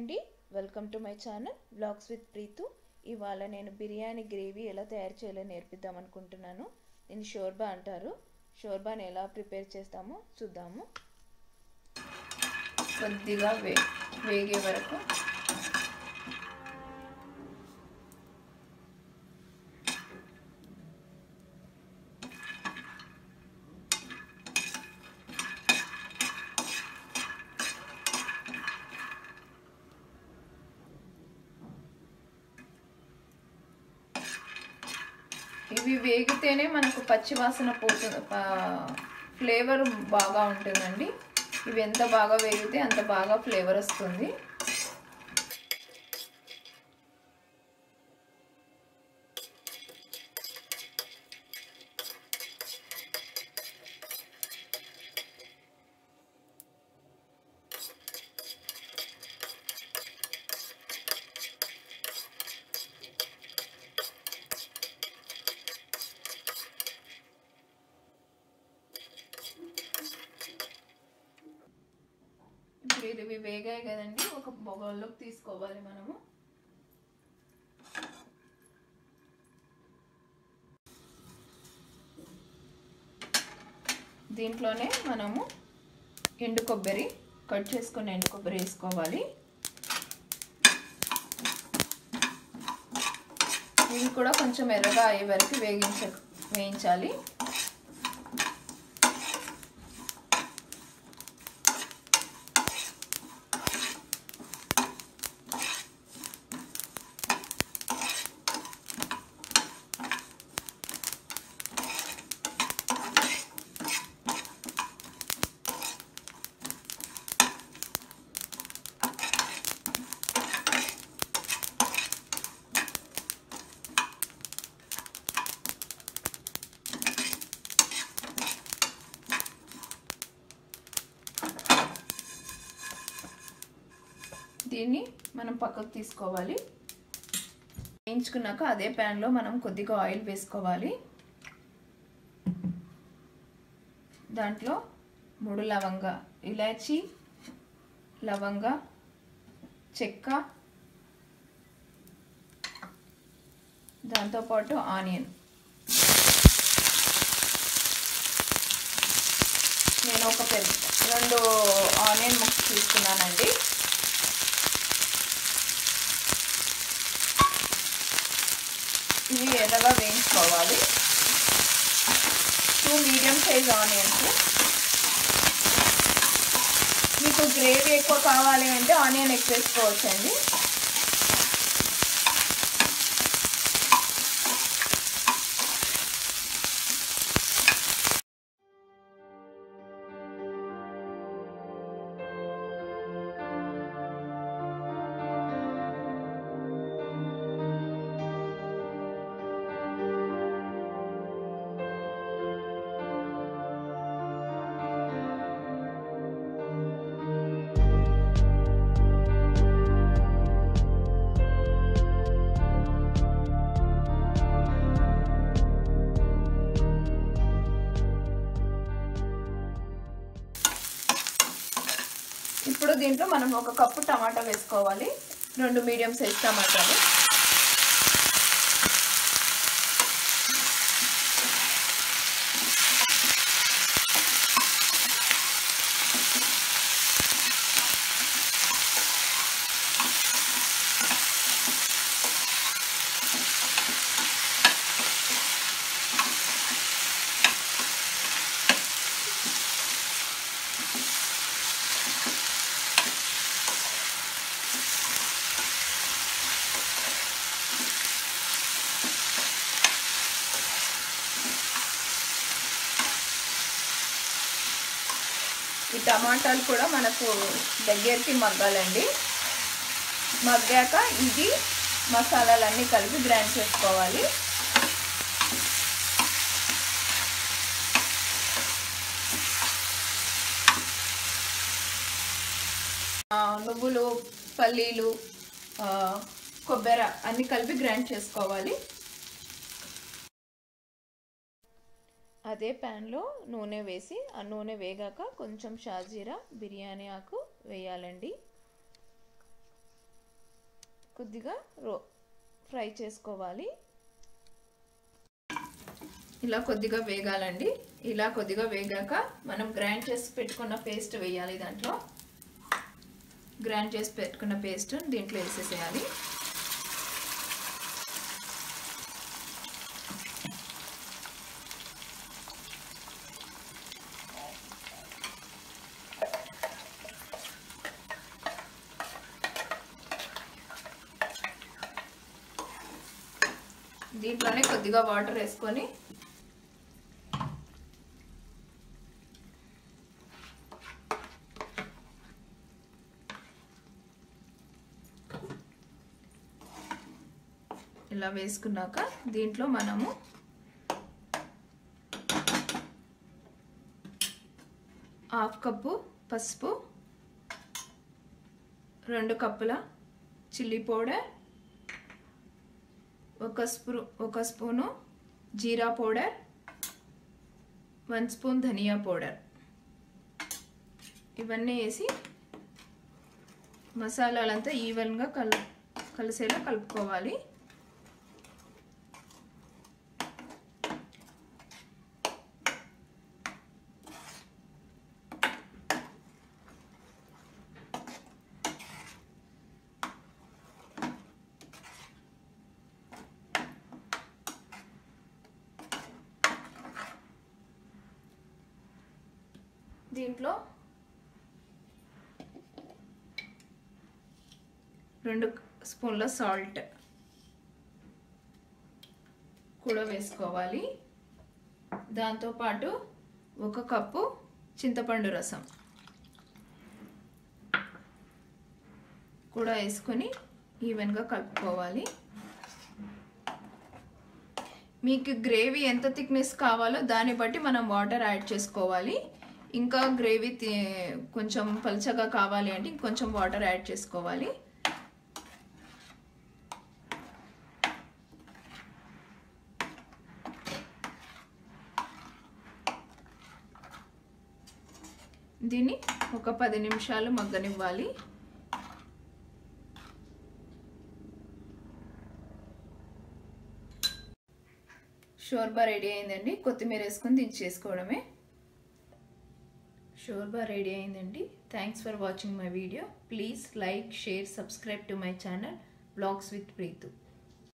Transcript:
అండి welcome to my channel vlogs with Preethu ఇవాళ నేను బిర్యానీ గ్రేవీ ఎలా తయారు చేయాలో నేర్పిద్దాం అనుకుంటున్నాను దీన్ని షోర్బా అంటారు షోర్బాని ఎలా ప్రిపేర్ చేస్తామో చూద్దాము కొద్దిగా వే వేగే వరకు ఇవి వేగితేనే మనకు పచ్చివాసన పోతుంది ఫ్లేవర్ బాగా ఉంటుందండి ఇవి ఎంత బాగా వేగితే అంత బాగా ఫ్లేవర్ వస్తుంది ఇప్పుడు ఇది వేగాయి కదండి ఒక బౌల్లోకి తీసుకోవాలి మనము దీంట్లోనే మనము ఎండు కొబ్బరి కట్ చేసుకుని ఎండు కొబ్బరి వేసుకోవాలి ఇవి కూడా కొంచెం ఎర్రగా అయ్యే వరకు వేగించ వేయించాలి దీన్ని మనం పక్కకు తీసుకోవాలి వేయించుకున్నాక అదే ప్యాన్లో మనం కొద్దిగా ఆయిల్ వేసుకోవాలి దాంట్లో మూడు లవంగ ఇలాచి లవంగ చెక్క దాంతోపాటు ఆనియన్ నేను ఒక పెద్ద రెండు ఆనియన్ ముక్స్ తీసుకున్నానండి ఇవి ఎర్రగా వేయించుకోవాలి టూ మీడియం సైజ్ ఆనియన్స్ మీకు గ్రేవీ ఎక్కువ కావాలి అంటే ఆనియన్ ఎక్కువ వేసుకోవచ్చండి ఇప్పుడు దీంట్లో మనం ఒక కప్పు టమాటా వేసుకోవాలి రెండు మీడియం సైజ్ టమాటాలు ఈ టమాటాలు కూడా మనకు దగ్గరికి మగ్గాలండి మగ్గాక ఇది మసాలాలన్నీ కలిపి గ్రైండ్ చేసుకోవాలి నువ్వులు పల్లీలు కొబ్బరి అన్ని కలిపి గ్రైండ్ చేసుకోవాలి అదే ప్యాన్లో నూనె వేసి ఆ నూనె వేగాక కొంచెం షాజీరా బిర్యానీ ఆకు వేయాలండి కొద్దిగా రో ఫ్రై చేసుకోవాలి ఇలా కొద్దిగా వేగాలండి ఇలా కొద్దిగా వేగాక మనం గ్రైండ్ చేసి పెట్టుకున్న పేస్ట్ వేయాలి దాంట్లో గ్రైండ్ చేసి పెట్టుకున్న పేస్ట్ దీంట్లో వేసేసేయాలి దీంట్లోనే కొద్దిగా వాటర్ వేసుకొని ఇలా వేసుకున్నాక దీంట్లో మనము హాఫ్ కప్పు పసుపు రెండు కప్పుల చిల్లీ పౌడర్ ఒక స్పూ ఒక spoon jeera powder one spoon dhania powder ఇవన్నీ వేసి మసాలాలంతా ఈవెన్గా కల్ కలిసేలా కలుపుకోవాలి దీంట్లో రెండు స్పూన్ల సాల్ట్ కూడా వేసుకోవాలి దాంతోపాటు ఒక కప్పు చింతపండు రసం కూడా వేసుకొని ఈవెన్గా కలుపుకోవాలి మీకు గ్రేవీ ఎంత థిక్నెస్ కావాలో దాన్ని బట్టి మనం వాటర్ యాడ్ చేసుకోవాలి ఇంకా గ్రేవీ కొంచెం పలుచగా కావాలి అంటే ఇంకొంచెం వాటర్ యాడ్ చేసుకోవాలి దీన్ని ఒక పది నిమిషాలు మగ్గనివ్వాలి షోర్బా రెడీ అయిందండి కొత్తిమీర వేసుకొని దించేసుకోవడమే షోర్బా రెడీ అయిందండి thanks for watching my video please like share subscribe to my channel vlogs with Preethu